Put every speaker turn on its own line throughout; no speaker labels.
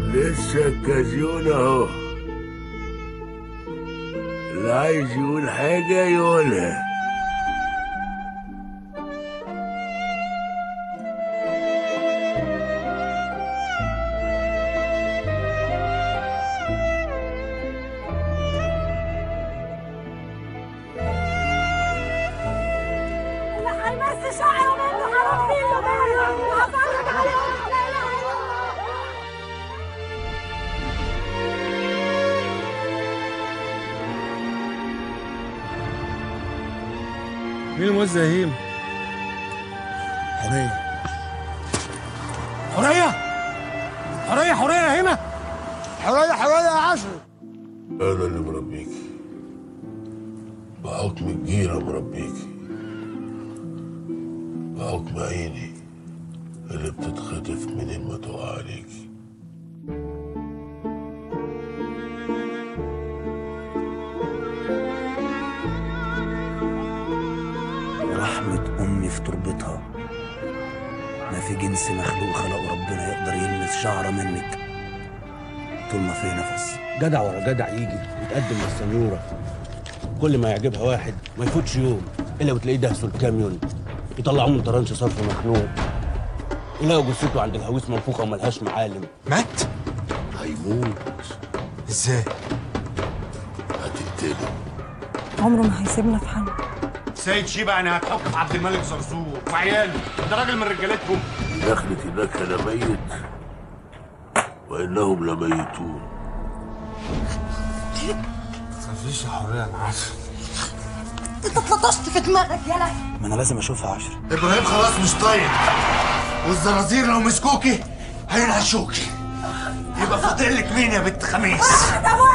لسه الكازيون اهو اللي عايز يقول حاجة يقولها
لا هيمس شعره منه حرام فيه بالك هفرج عليهم لا اله الا الله
مين الموزع هيم؟
حرية
حرية حرية حرية يا هيمة
حرية حرية يا عشر
أنا اللي مربيك بحكم الجيرة مربيك بحكم عيني اللي بتتخطف منين ما تقع عليكي
ورحمة أمي في تربتها ما في جنس مخلوق خلقه ربنا يقدر يلمس شعرة منك طول ما في نفس
جدع ورا جدع يجي يتقدم للسنيوره كل ما يعجبها واحد ما يفوتش يوم الا وتلاقيه دهسه الكاميون يطلعوه من طرنش صرف مخنوق يلاقوا جثته عند الهويس منفوخه وملهاش معالم
مات؟
هيموت
ازاي؟
هتقتله
عمره ما هيسيبنا في حالنا
سيد شيبة يعني هتحك في عبد الملك زرزور وعياله ده راجل من رجالتهم
دخلت انك انا ميت وانهم لميتون
مفيش يا حرية انا عارف
انت اتلطشت في دماغك يا لهوي
ما أنا لازم أشوفها عشر
ابراهيم خلاص مش طايق والزرازير لو مسكوكي هينعشوكي يبقى فاضل لك مين يا بنت خميس؟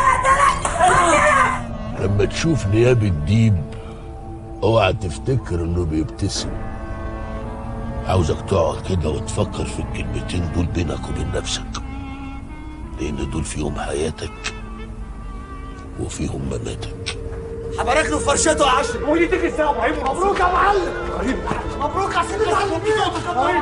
لما تشوف نياب الديب اوعى تفتكر انه بيبتسم عاوزك تقعد كده وتفكر في الكلمتين دول بينك وبين نفسك لان دول فيهم حياتك وفيهم مماتك
هبارك له فرشته يا عشر
ودي تيجي ازاي يا ابراهيم مبروك يا معلم مبروك عشان المعلمين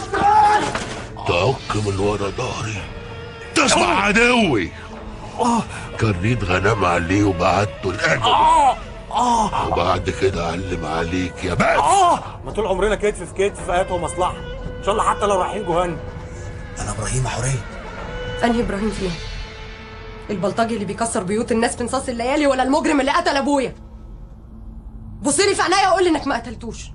تعك من ورا ظهري تسمع عدوي كرنيت غنام عليه وبعته الأجل وبعد كده أعلم عليك يا بس
ما طول عمرنا كتف في كتف ايات ومصلحه ان شاء الله حتى لو رايحين جهنم
أنا إبراهيم يا حرية
انهي ابراهيم فيهم البلطجي اللي بيكسر بيوت الناس في نصاص الليالي ولا المجرم اللي قتل ابويا بصلي في عينيا وقول لي انك ما قتلتوش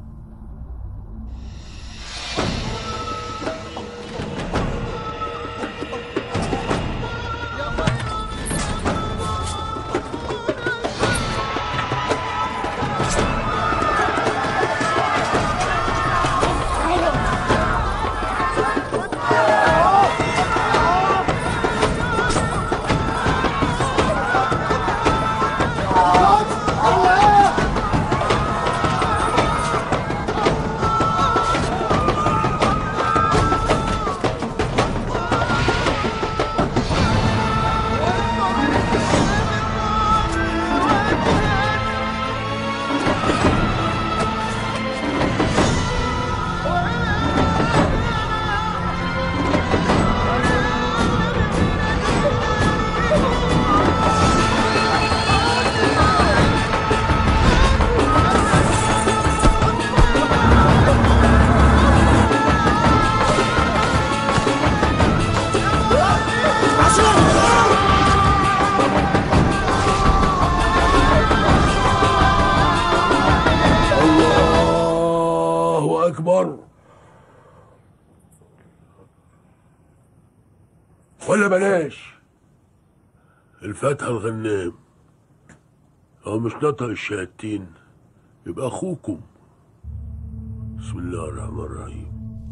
الله أكبر ولا بلاش الفاتحة الغنام هو مش نطق الشهادتين يبقى أخوكم بسم الله الرحمن الرحيم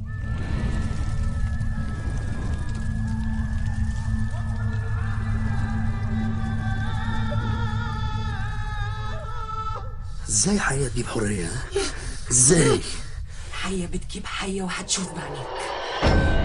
إزاي حياة تجيب حرية ها؟ إزاي؟
حية بتجيب حية وهتشوف بعينيك